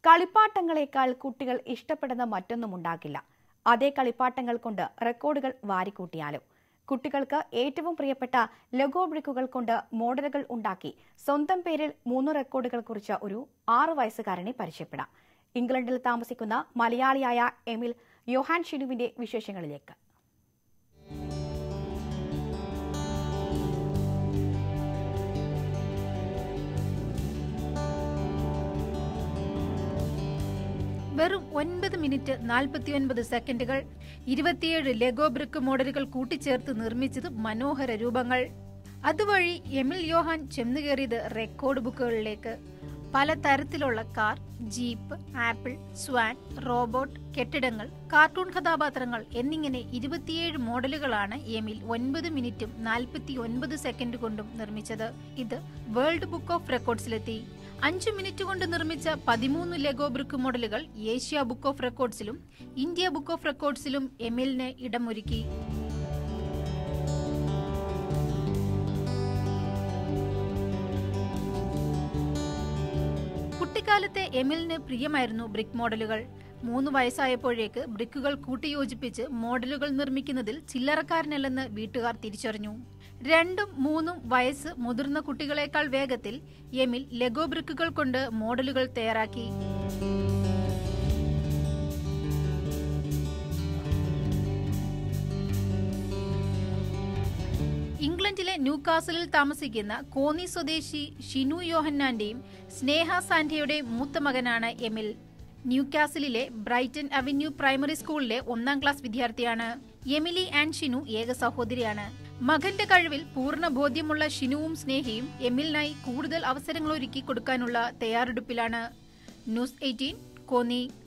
കളിപ്പാട്ടങ്ങളെക്കാൾ കുട്ടികൾ ഇഷ്ടപ്പെടുന്ന മറ്റൊന്നും ഉണ്ടാകില്ല അതേ കളിപ്പാട്ടങ്ങൾ കൊണ്ട് റെക്കോർഡുകൾ വാരിക്കൂട്ടിയാലും കുട്ടികൾക്ക് ഏറ്റവും പ്രിയപ്പെട്ട ലഗോ ബ്രിക്കുകൾ കൊണ്ട് മോഡലുകൾ ഉണ്ടാക്കി സ്വന്തം പേരിൽ മൂന്ന് റെക്കോർഡുകൾ കുറിച്ച ഒരു ആറു വയസ്സുകാരനെ പരിചയപ്പെടാം ഇംഗ്ലണ്ടിൽ താമസിക്കുന്ന മലയാളിയായ എമിൽ യോഹാൻ ഷിനുവിന്റെ വിശേഷങ്ങളിലേക്ക് വെറും ഒൻപത് മിനിറ്റ് നാൽപ്പത്തിയൊൻപത് സെക്കൻഡുകൾ ഇരുപത്തിയേഴ് ലെഗോ ബ്രിക്ക് മോഡലുകൾ കൂട്ടിച്ചേർത്ത് നിർമ്മിച്ചത് മനോഹര രൂപങ്ങൾ അതുവഴി എമിൽ യോഹാൻ ചെന്നുകയറിയത് റെക്കോർഡ് ബുക്കുകളിലേക്ക് പല തരത്തിലുള്ള car jeep apple swan robot കെട്ടിടങ്ങൾ കാർട്ടൂൺ കഥാപാത്രങ്ങൾ എന്നിങ്ങനെ ഇരുപത്തിയേഴ് മോഡലുകളാണ് എമിൽ ഒൻപത് മിനിറ്റും നാൽപ്പത്തി ഒൻപത് സെക്കൻഡ് കൊണ്ടും നിർമ്മിച്ചത് ഇത് വേൾഡ് ബുക്ക് ഓഫ് റെക്കോർഡ്സിലെത്തി അഞ്ചു മിനിറ്റ് കൊണ്ട് നിർമ്മിച്ച പതിമൂന്ന് ലെഗോ ബ്രിക്ക് മോഡലുകൾ ഏഷ്യ ബുക്ക് ഓഫ് റെക്കോർഡ്സിലും ഇന്ത്യ ബുക്ക് ഓഫ് റെക്കോർഡ്സിലും എമിലിന് ഇടമൊരുക്കി കുട്ടിക്കാലത്തെ എമിലിന് പ്രിയമായിരുന്നു ബ്രിക്ക് മോഡലുകൾ മൂന്ന് വയസ്സായപ്പോഴേക്ക് ബ്രിക്കുകൾ കൂട്ടിയോജിപ്പിച്ച് മോഡലുകൾ നിർമ്മിക്കുന്നതിൽ ചില്ലറക്കാരനല്ലെന്ന് വീട്ടുകാർ തിരിച്ചറിഞ്ഞു രണ്ടും മൂന്നും വയസ്സ് മുതിർന്ന കുട്ടികളെക്കാൾ വേഗത്തിൽ എമിൽ ലെഗോ ബ്രിക്കുകൾ കൊണ്ട് മോഡലുകൾ തയ്യാറാക്കി ഇംഗ്ലണ്ടിലെ ന്യൂകാസലിൽ താമസിക്കുന്ന കോന്നി സ്വദേശി ഷിനു യോഹന്നാന്റെയും സ്നേഹ സാന്റയുടെയും മൂത്ത മകനാണ് എമിൽ ന്യൂകാസലിലെ ബ്രൈറ്റൺ അവന്യൂ പ്രൈമറി സ്കൂളിലെ ഒന്നാം ക്ലാസ് വിദ്യാർത്ഥിയാണ് എമിലി ആൻഡ് ഷിനു ഏക സഹോദരിയാണ് മകന്റെ കഴിവിൽ പൂർണ്ണ ബോധ്യമുള്ള ഷിനുവും സ്നേഹയും എമിലിനായി കൂടുതൽ അവസരങ്ങൾ ഒരുക്കി കൊടുക്കാനുള്ള തയ്യാറെടുപ്പിലാണ് ന്യൂസ് എയ്റ്റീൻ കോന്നി